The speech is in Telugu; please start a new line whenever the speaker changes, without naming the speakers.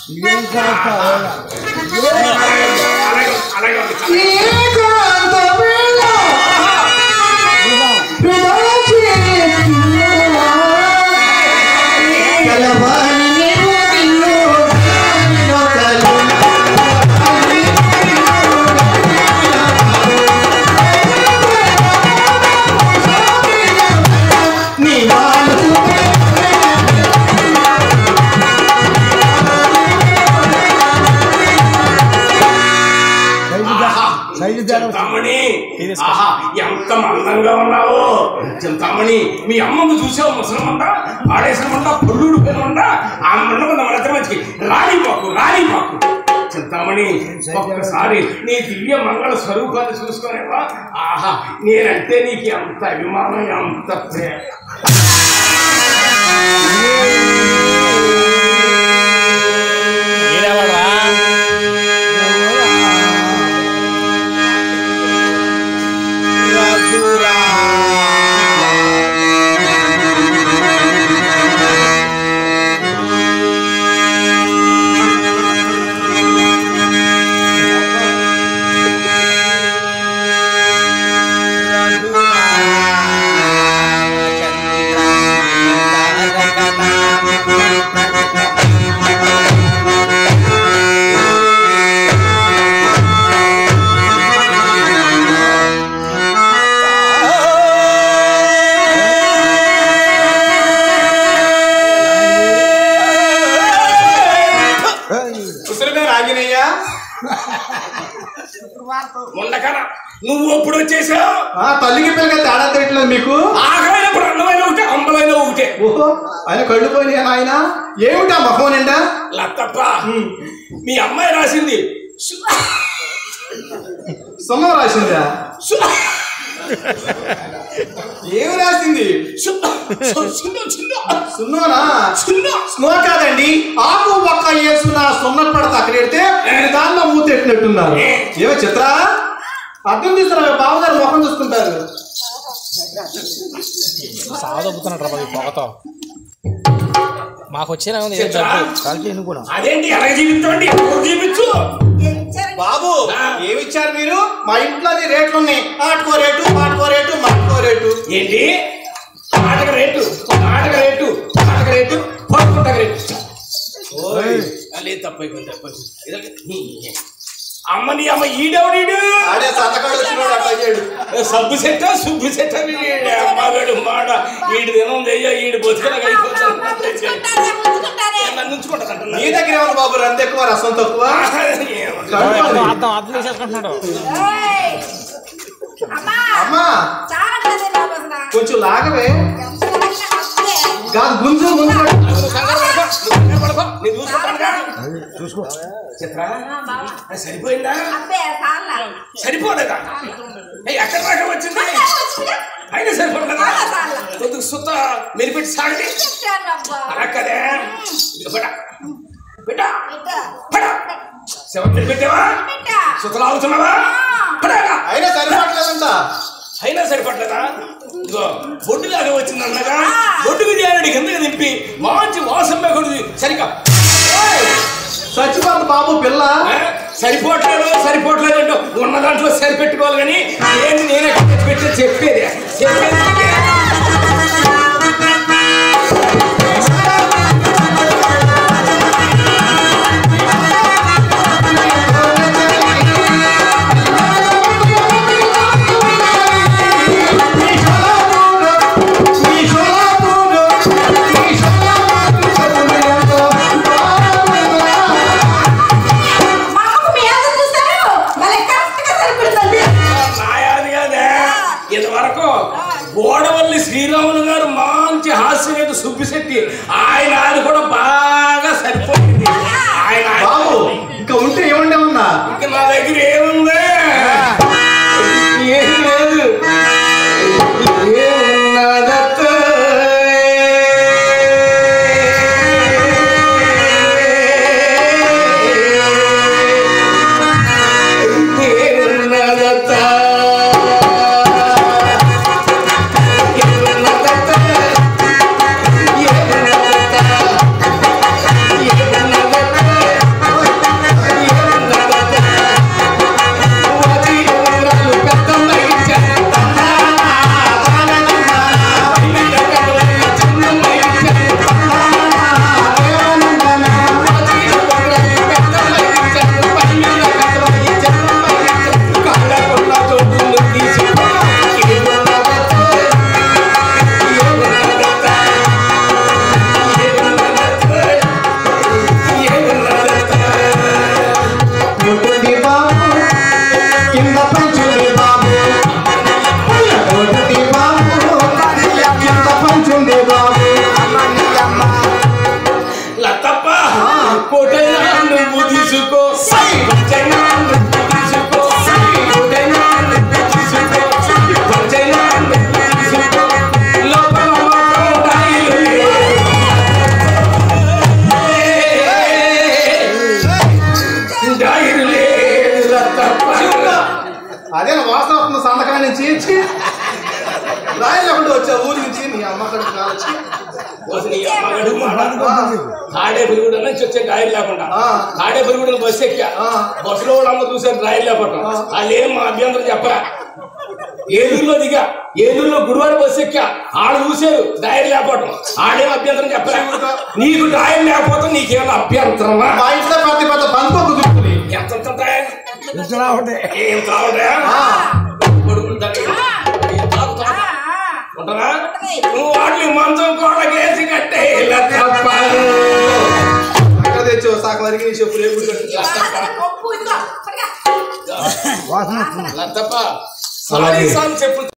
ఇదేం చేస్తావు
అలాగే అలాగే ఉంది.
సైజు
చింతామణి ఆహా ఎంత మందంగా ఉన్నావు చింతామణి మీ అమ్మను చూసావు ముసలమంట ఆడేసమంట పుల్లుడు పిల్లమంట ఆ మండపం మన ఇద్దరి మధ్యకి రాలిపోకు రాలిపోకు చింతామణి ఒక్కసారి నీ దివ్య మంగళ స్వరూపాన్ని చూసుకోలేవా ఆహా నేనంటే నీకు ఎంత అభిమానం ఎంత ప్రేమ
ఈడెవడ్రా?
ముసలిగా రాగినయ్యా
ఉండకరా నువ్వు ఎప్పుడు వచ్చేసావు
ఆ తల్లికి పిల్లగా తేడా తెలియట్లేదు మీకు
ఆకలైనప్పుడు అన్నమైన ఒకటే అంబలైన ఒకటే
ఓహో ఆయన కళ్ళు పోయినాయా నాయన ఏమిటా మొహం నిండా
లత్తప్ప మీ అమ్మాయి రాసింది సు-
సున్నం రాసిందా
సు-
ఏమి రాసింది
సు- సు- సున్న సున్న
సున్నోనా
సున్న
స్నో కాదండి ఆకు ఒక్క వేసుకున్న సున్న పడత అక్కడ పెడితే మీరు దానిలో మూత ఎట్టినట్టున్నారు ఏమో చిత్ర అర్థం తీసుకురా బావగారు మొహం చూసుకుంటారు
సావదొబ్బుతున్నాడు రా బాబు ఈ పొగతో మాకు వచ్చినా ఉంది ఏం
చిత్రా?
జబ్బు కలిసి ఎన్నుకున్నాం
అదేంటి ఎలా జీవించండి ఎవరు జీవించు
బాబు
ఆ.
ఏమిచ్చారు మీరు మా ఇంట్లోని రేట్లు ఉన్నాయి ఆటుకో రేటు పాటుకో రేటు మట్టుకో రేటు
ఏంటి నాటక రేటు నాటక రేటు నాటక రేటు పడుకుంటా రేటు లేదు తప్పైపోయింది తప్పైపోయింది ఇదొక- అమ్మ నీ అమ్మ ఈడెవడీడు
ఆడే సంతకాడు వచ్చినాడు అట్లా చేయడు
సబ్బు సెట్ట సుబ్బు సెట్ట మగడు మాడ ఈడు దినం చెయ్య ఈడు బతుకలకు అయిపోతాను నన్ను ఉంచుకుంటా
నీ దగ్గర ఏమన్నా బాబు రంది ఎక్కువ రసం తక్కువ కడుపు అది.
అర్థం అర్థం చేసేసుకుంటున్నాడు
అమ్మా కొంచెం లాగవే కాదు గుంజు ముందు
నేను చూసుకుంటానుగా
చూసుకో
చిత్ర అది సరిపోయిందా సరిపోలేదా ఏయ్, ఎక్కడ దాకా వచ్చింది అయినా సరిపోలేదా కొద్దిగా సుత్త మెరిపెట్టి సాగండి అలా కదే ఇదిగో బిడ్డ బిడ్డ బిడ్డ శవం మెరిపెట్టావా సుత్తలు ఆగుతున్నావా బిడ్డ
అయినా సరిపడలేదంట
అయినా సరిపడలేదా ఇదిగో బొడ్డులాగా వచ్చింది అన్నగా బొడ్డుకు చేరడి కిందకి దింపి మంచి వాసన కొడుది సరిగా
చచ్చిపోతుంది బాబు పిల్ల
ఆ? సరిపోవట్లేదు సరిపోవట్లేదు అంటే ఉన్న దాంట్లో సరిపెట్టుకోవాలి కానీ ఏంది నేనే పెట్టి చెప్పేది చెప్పేది నీకే. నాయాది కాదే ఇంతవరకు గోడ వచ్చైనా నువ్వు తీసుకో గుడ్డైనా నువ్వు తీసుకో వచ్చైనా నువ్వు తీసుకో లోపల మాత్రం రాయిలు రాయిలు లేదు తప్ప
అదే నా వాసన వస్తుంది సంతకాల నుంచి ఛీ. రాయలేకుండా వచ్చా ఊరి నుంచి నీ అమ్మ కడుపు కావచ్చు
అసలు ఈ అమ్మగడు మాట. తాడే పెరుగుడు నుంచి వచ్చే డ్రాయర్ లేకుండా
ఆ.
తాడే పెరుగుడు బస్సు ఎక్కా
ఆ.
బస్సులో వాళ్ళందరూ చూసారు డ్రాయర్ లేకపోవటం వాళ్ళు ఏం మా అభ్యంతరం చెప్పరా ఏలూరులో దిగా ఏలూరులో గుడివాడ బస్సు ఎక్కా ఆడు చూసారు డ్రాయర్ లేకపోవటం ఆడేం అభ్యంతరం చెప్పరా నీకు డ్రాయర్ లేకపోతే నీకేమైనా అభ్యంతరమా
మా ఇంట్లో పెద్ద పెద్ద బంధువు కుదురుతుంది
ఎంత ఎంత డ్రాయర్
ఇట్లా ఒకటి
ఏం కావడా
ఆ.
కొడుకులు దగ్గర ఏం తాగు తాగు. ఉంటరా నువ్వు వాటిని మంచం కోడకేసి కట్టే ఇలా తప్పదు
ఎక్కడ తెచ్చావు సాకు వరకు నీ చెప్పులు ఏ గుడి కట్టు
వాసన వస్తుంది
లతప్ప సారీ సార్ చెప్పు